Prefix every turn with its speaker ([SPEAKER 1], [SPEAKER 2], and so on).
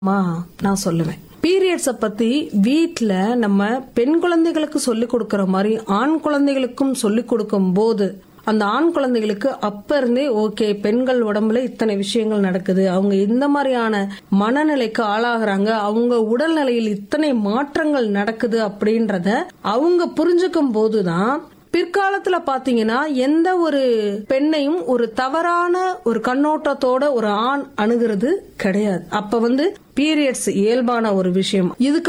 [SPEAKER 1] மா நான் சொல்லுவேன் பீரியட்ஸ பத்தி வீட்ல நம்ம பெண் குழந்தைகளுக்கு சொல்லிக் கொடுக்கற மாதிரி ஆண் குழந்தைகளுக்கும் சொல்லிக் கொடுக்கும் போது அந்த ஆண் குழந்தைகளுக்கு அப்ப இருந்தே ஓகே பெண்கள் உடம்புல இத்தனை விஷயங்கள் நடக்குது அவங்க இந்த மாதிரியான மனநிலைக்கு ஆளாகிறாங்க அவங்க உடல்நிலையில் இத்தனை மாற்றங்கள் நடக்குது அப்படின்றத அவங்க புரிஞ்சுக்கும் போதுதான் பிற்காலத்துல பாத்தீங்கன்னா எந்த ஒரு பெண்ணையும் ஒரு தவறான ஒரு கண்ணோட்டத்தோட ஒரு ஆண் அணுகிறது கிடையாது அப்ப வந்து பீரியட்ஸ் இயல்பான ஒரு விஷயம் இதுக்கு